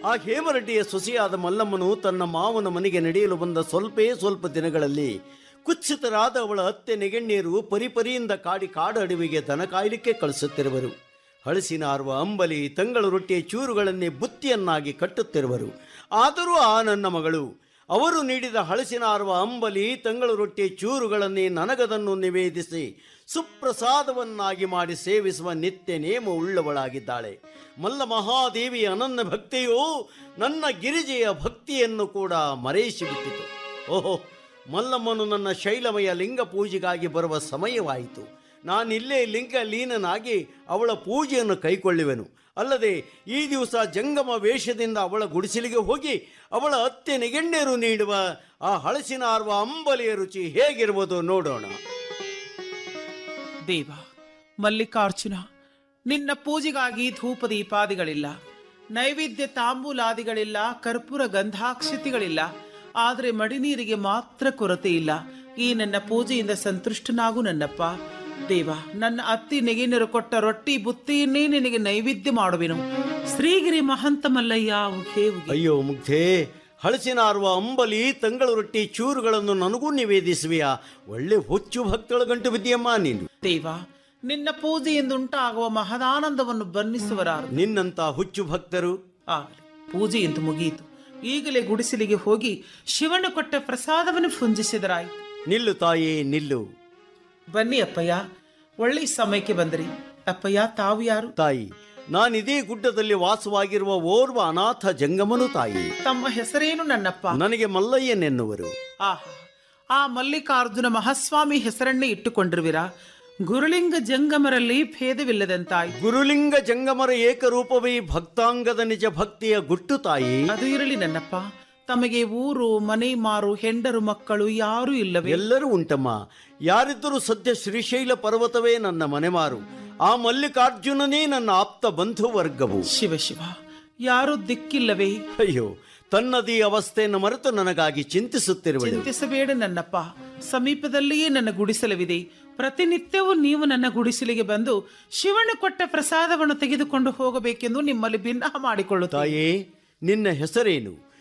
ಆ ಹೇಮರೆಡ್ಡಿಯ ಸೊಸೆಯಾದ ಮಲ್ಲಮ್ಮನು ತನ್ನ ಮಾವನ ಮನೆಗೆ ನಡೆಯಲು ಬಂದ ಸ್ವಲ್ಪೇ ಸ್ವಲ್ಪ ದಿನಗಳಲ್ಲಿ ಕುತ್ಸಿತರಾದ ಅವಳ ಅತ್ತೆ ನೆಗೆಣ್ಣೀರು ಪರಿಪರಿಯಿಂದ ಕಾಡಿ ಕಾಡು ಅಡವಿಗೆ ದನ ಕಾಯಲಿಕ್ಕೆ ಕಳಿಸುತ್ತಿರುವರು ಹಳಸಿನ ಆರುವ ಅಂಬಲಿ ತಂಗಳು ರೊಟ್ಟಿಯ ಚೂರುಗಳನ್ನೇ ಬುತ್ತಿಯನ್ನಾಗಿ ಕಟ್ಟುತ್ತಿರುವರು ಆದರೂ ಆ ನನ್ನ ಮಗಳು ಅವರು ನೀಡಿದ ಹಳಸಿನ ಆರುವ ಅಂಬಲಿ ತಂಗಳು ರೊಟ್ಟಿಯ ಚೂರುಗಳನ್ನೇ ನನಗದನ್ನು ನಿವೇದಿಸಿ ಸುಪ್ರಸಾದವನ್ನಾಗಿ ಮಾಡಿ ಸೇವಿಸುವ ನಿತ್ಯ ನೇಮ ಉಳ್ಳವಳಾಗಿದ್ದಾಳೆ ಮಲ್ಲ ಮಹಾದೇವಿಯ ಅನನ್ಯ ಭಕ್ತಿಯು ನನ್ನ ಗಿರಿಜೆಯ ಭಕ್ತಿಯನ್ನು ಕೂಡ ಮರೆಯಿಸಿಬಿಟ್ಟಿತು ಓಹೋ ಮಲ್ಲಮ್ಮನು ನನ್ನ ಶೈಲಮಯ ಲಿಂಗ ಪೂಜೆಗಾಗಿ ಬರುವ ಸಮಯವಾಯಿತು ನಾನಿಲ್ಲೇ ಲಿಂಗ ಲೀನನಾಗಿ ಅವಳ ಪೂಜೆಯನ್ನು ಕೈಕೊಳ್ಳುವೆನು ಅಲ್ಲದೆ ಈ ದಿವಸ ಜಂಗಮ ವೇಷದಿಂದ ಅವಳ ಗುಡಿಸಲಿಗೆ ಹೋಗಿ ಅವಳ ಅತ್ತೆ ನೆಗೆಣ್ಣೀರು ನೀಡುವ ಆ ಹಳಸಿನ ಆರುವ ಅಂಬಲಿಯ ರುಚಿ ಹೇಗಿರುವುದು ನೋಡೋಣ ದೇವ ಮಲ್ಲಿಕಾರ್ಜುನ ನಿನ್ನ ಪೂಜೆಗಾಗಿ ಧೂಪ ದೀಪಾದಿಗಳಿಲ್ಲ ನೈವೇದ್ಯ ತಾಂಬೂಲಾದಿಗಳಿಲ್ಲ ಕರ್ಪೂರ ಗಂಧಾಕ್ಷತಿಗಳಿಲ್ಲ ಆದರೆ ಮಡಿನೀರಿಗೆ ಮಾತ್ರ ಕೊರತೆ ಇಲ್ಲ ಈ ನನ್ನ ಪೂಜೆಯಿಂದ ಸಂತುಷ್ಟನಾಗು ನನ್ನಪ್ಪ ದೇವ ನನ್ನ ಅತ್ತಿ ನೆಗೆನರು ಕೊಟ್ಟ ರೊಟ್ಟಿ ಬುತ್ತಿಯನ್ನೇ ನಿನಗೆ ನೈವೇದ್ಯ ಮಾಡುವೆನು ಶ್ರೀಗಿರಿ ಮಹಂತ ಮಲ್ಲಯ್ಯ ಉಘೇ ಉಘೆ ಅಯ್ಯೋ ಮುಗ್ಧೆ ಹಳಸಿನ ಆರುವ ಅಂಬಲಿ ತಂಗಳು ರೊಟ್ಟಿ ಚೂರುಗಳನ್ನು ನನಗೂ ನಿವೇದಿಸುವೆಯಾ ಒಳ್ಳೆ ಹುಚ್ಚು ಭಕ್ತಳ ಗಂಟು ಬಿದ್ದೀಯಮ್ಮ ನೀನು ದೇವ ನಿನ್ನ ಪೂಜೆಯಿಂದುಂಟಾಗುವ ಮಹದಾನಂದವನ್ನು ಬಣ್ಣಿಸುವರಾರು ನಿನ್ನಂತ ಹುಚ್ಚು ಭಕ್ತರು ಆಗಲಿ ಪೂಜೆ ಎಂದು ಮುಗಿಯಿತು ಈಗಲೇ ಗುಡಿಸಲಿಗೆ ಹೋಗಿ ಶಿವನು ಕೊಟ್ಟ ಪ್ರಸಾದವನ್ನು ಪುಂಜಿಸಿದರಾಯಿತು ನಿಲ್ಲು ತಾಯೇ ನಿಲ್ಲು ಬನ್ನಿ ಅಪ್ಪಯ್ಯ ಒಳ್ಳೆ ಸಮಯಕ್ಕೆ ಬಂದ್ರಿ ಅಪ್ಪಯ್ಯ ತಾವು ಯಾರು ತಾಯಿ ನಾನಿದೇ ಗುಡ್ಡದಲ್ಲಿ ವಾಸವಾಗಿರುವ ಓರ್ವ ಅನಾಥ ಜಂಗಮನು ತಾಯಿ ತಮ್ಮ ಹೆಸರೇನು ನನ್ನಪ್ಪ ನನಗೆ ಮಲ್ಲಯ್ಯನೆನ್ನುವರು ಆಹಾ ಆ ಮಲ್ಲಿಕಾರ್ಜುನ ಮಹಾಸ್ವಾಮಿ ಹೆಸರನ್ನೇ ಇಟ್ಟುಕೊಂಡಿರುವಿರಾ ಗುರುಲಿಂಗ ಜಂಗಮರಲ್ಲಿ ಭೇದವಿಲ್ಲದಂತಾಯ್ತು ಗುರುಲಿಂಗ ಜಂಗಮರ ಏಕರೂಪವೇ ಭಕ್ತಾಂಗದ ನಿಜ ಭಕ್ತಿಯ ಗುಟ್ಟು ತಾಯಿ ಅದು ಇರಲಿ ನನ್ನಪ್ಪ ತಮಗೆ ಊರು ಮನೆ ಮಾರು ಹೆಂಡರು ಮಕ್ಕಳು ಯಾರೂ ಇಲ್ಲವೇ ಎಲ್ಲರೂ ಉಂಟಮ್ಮ ಯಾರಿದ್ದರೂ ಸದ್ಯ ಶ್ರೀಶೈಲ ಪರ್ವತವೇ ನನ್ನ ಮನೆಮಾರು ಆ ಮಲ್ಲಿಕಾರ್ಜುನನೇ ನನ್ನ ಆಪ್ತ ಬಂಧು ವರ್ಗವು ಶಿವ ಶಿವ ಯಾರೂ ದಿಕ್ಕಿಲ್ಲವೇ ಅಯ್ಯೋ ತನ್ನದೀ ಅವಸ್ಥೆಯನ್ನು ಮರೆತು ನನಗಾಗಿ ಚಿಂತಿಸುತ್ತಿರುವಳು ಚಿಂತಿಸಬೇಡ ನನ್ನಪ್ಪ ಸಮೀಪದಲ್ಲಿಯೇ ನನ್ನ ಗುಡಿಸಲವಿದೆ ಪ್ರತಿನಿತ್ಯವೂ ನೀವು ನನ್ನ ಗುಡಿಸಲಿಗೆ ಬಂದು ಶಿವನು ಕೊಟ್ಟ ಪ್ರಸಾದವನ್ನು ತೆಗೆದುಕೊಂಡು ಹೋಗಬೇಕೆಂದು ನಿಮ್ಮಲ್ಲಿ ಭಿನ್ನ ಮಾಡಿಕೊಳ್ಳುತ್ತಾ ತಾಯೇ ನಿನ್ನ ಹೆಸರೇನು